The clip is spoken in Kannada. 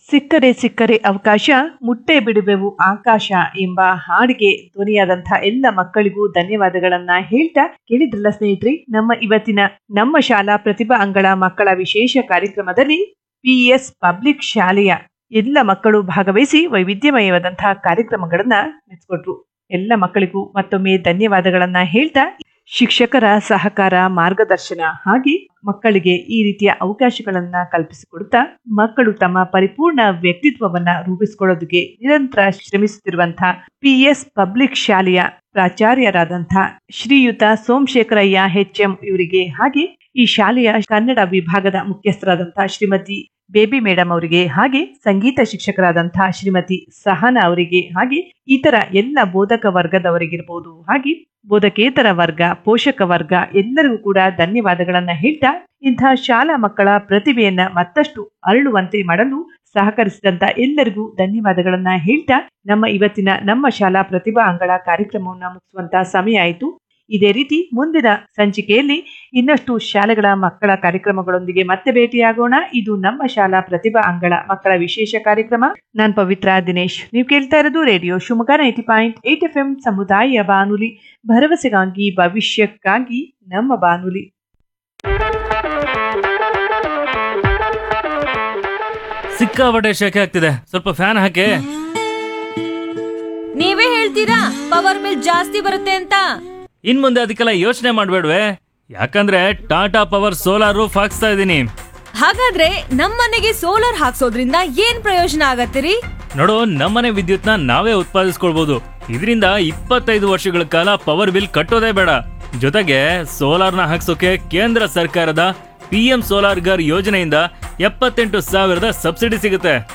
ಸಿಕ್ಕರೆ ಸಿಕ್ಕರೆ ಅವಕಾಶ ಮುಟ್ಟೆ ಬಿಡುವೆವು ಆಕಾಶ ಎಂಬ ಹಾಡಿಗೆ ಧ್ವನಿಯಾದಂಥ ಎಲ್ಲ ಮಕ್ಕಳಿಗೂ ಧನ್ಯವಾದಗಳನ್ನ ಹೇಳ್ತಾ ಕೇಳಿದ್ರಲ್ಲ ಸ್ನೇಹಿತರೆ ನಮ್ಮ ಇವತ್ತಿನ ನಮ್ಮ ಶಾಲಾ ಪ್ರತಿಭಾ ಅಂಗಳ ಮಕ್ಕಳ ವಿಶೇಷ ಕಾರ್ಯಕ್ರಮದಲ್ಲಿ ಪಿಎಸ್ ಪಬ್ಲಿಕ್ ಶಾಲೆಯ ಎಲ್ಲ ಮಕ್ಕಳು ಭಾಗವಹಿಸಿ ವೈವಿಧ್ಯಮಯವಾದಂತಹ ಕಾರ್ಯಕ್ರಮಗಳನ್ನ ನಡೆಸಿಕೊಟ್ರು ಎಲ್ಲ ಮಕ್ಕಳಿಗೂ ಮತ್ತೊಮ್ಮೆ ಧನ್ಯವಾದಗಳನ್ನ ಹೇಳ್ತಾ ಶಿಕ್ಷಕರ ಸಹಕಾರ ಮಾರ್ಗದರ್ಶನ ಹಾಗೆ ಮಕ್ಕಳಿಗೆ ಈ ರೀತಿಯ ಅವಕಾಶಗಳನ್ನ ಕಲ್ಪಿಸಿಕೊಡುತ್ತಾ ಮಕ್ಕಳು ತಮ್ಮ ಪರಿಪೂರ್ಣ ವ್ಯಕ್ತಿತ್ವವನ್ನ ರೂಪಿಸಿಕೊಳ್ಳೋದಕ್ಕೆ ನಿರಂತರ ಶ್ರಮಿಸುತ್ತಿರುವಂತಹ ಪಿಎಸ್ ಪಬ್ಲಿಕ್ ಶಾಲೆಯ ಪ್ರಾಚಾರ್ಯರಾದಂತಹ ಶ್ರೀಯುತ ಸೋಮಶೇಖರಯ್ಯ ಎಚ್ ಎಂ ಇವರಿಗೆ ಹಾಗೆ ಈ ಶಾಲೆಯ ಕನ್ನಡ ವಿಭಾಗದ ಮುಖ್ಯಸ್ಥರಾದಂತಹ ಶ್ರೀಮತಿ ಬೇಬಿ ಮೇಡಮ್ ಅವರಿಗೆ ಹಾಗೆ ಸಂಗೀತ ಶಿಕ್ಷಕರಾದಂತಹ ಶ್ರೀಮತಿ ಸಹನಾ ಅವರಿಗೆ ಹಾಗೆ ಇತರ ಎಲ್ಲ ಬೋಧಕ ವರ್ಗದವರಿಗಿರ್ಬೋದು ಹಾಗೆ ಬೋಧಕೇತರ ವರ್ಗ ಪೋಷಕ ವರ್ಗ ಎಲ್ಲರಿಗೂ ಕೂಡ ಧನ್ಯವಾದಗಳನ್ನ ಹೇಳ್ತಾ ಇಂತಹ ಶಾಲಾ ಮಕ್ಕಳ ಪ್ರತಿಭೆಯನ್ನ ಮತ್ತಷ್ಟು ಅರಳುವಂತೆ ಮಾಡಲು ಸಹಕರಿಸಿದಂತ ಎಲ್ಲರಿಗೂ ಧನ್ಯವಾದಗಳನ್ನ ಹೇಳ್ತಾ ನಮ್ಮ ಇವತ್ತಿನ ನಮ್ಮ ಶಾಲಾ ಪ್ರತಿಭಾ ಅಂಗಳ ಕಾರ್ಯಕ್ರಮವನ್ನ ಮುಗಿಸುವಂತ ಸಮಯ ಆಯಿತು ಇದೇ ರೀತಿ ಮುಂದಿನ ಸಂಚಿಕೆಯಲ್ಲಿ ಇನ್ನಷ್ಟು ಶಾಲೆಗಳ ಮಕ್ಕಳ ಕಾರ್ಯಕ್ರಮಗಳೊಂದಿಗೆ ಮತ್ತೆ ಭೇಟಿಯಾಗೋಣ ಇದು ನಮ್ಮ ಶಾಲಾ ಪ್ರತಿಭಾ ಅಂಗಳ ಮಕ್ಕಳ ವಿಶೇಷ ಕಾರ್ಯಕ್ರಮ ನಾನ್ ಪವಿತ್ರ ದಿನೇಶ್ ನೀವು ಕೇಳ್ತಾ ಇರೋದು radio Shivamogga ninety point eight F M ಸಮುದಾಯ ಬಾನುಲಿ ಭರವಸೆಗಾಗಿ ಭವಿಷ್ಯಕ್ಕಾಗಿ ನಮ್ಮ ಬಾನುಲಿ ಸಿಕ್ಕಾಪಟ್ಟೆ ಶೆಕೆ ಆಗ್ತಿದೆ ಸ್ವಲ್ಪ ಫ್ಯಾನ್ ಹಾಕಿ ನೀವೇ ಹೇಳ್ತೀರಾ ಪವರ್ ಬಿಲ್ ಜಾಸ್ತಿ ಬರುತ್ತೆ ಅಂತ ಇನ್ ಮುಂದೆ ಅದಕ್ಕೆಲ್ಲ ಯೋಚನೆ ಮಾಡ್ಬೇಡ್ವೆ ಯಾಕಂದ್ರೆ ಟಾಟಾ ಪವರ್ ಸೋಲಾರ್ ರೂಫ್ ಹಾಕ್ಸ್ತಾ ಇದ್ದೀನಿ ಹಾಗಾದ್ರೆ ನಮ್ಮನೆಗೆ ಸೋಲಾರ್ ಹಾಕ್ಸೋದ್ರಿಂದ ಏನ್ ಪ್ರಯೋಜನ ಆಗತ್ತಿರಿ ನೋಡು ನಮ್ಮನೆ ವಿದ್ಯುತ್ನ ನಾವೇ ಉತ್ಪಾದಿಸ್ಕೊಳ್ಬಹುದು ಇದರಿಂದ ಇಪ್ಪತ್ತೈದು ವರ್ಷಗಳ ಕಾಲ ಪವರ್ ಬಿಲ್ ಕಟ್ಟೋದೇ ಬೇಡ ಜೊತೆಗೆ ಸೋಲಾರ್ನ ಹಾಕ್ಸೋಕೆ ಕೇಂದ್ರ ಸರ್ಕಾರದ ಪಿ ಎಂ ಸೋಲಾರ್ ಗರ್ ಯೋಜನೆಯಿಂದ ಎಪ್ಪತ್ತೆಂಟು ಸಾವಿರದ ಸಬ್ಸಿಡಿ ಸಿಗುತ್ತೆ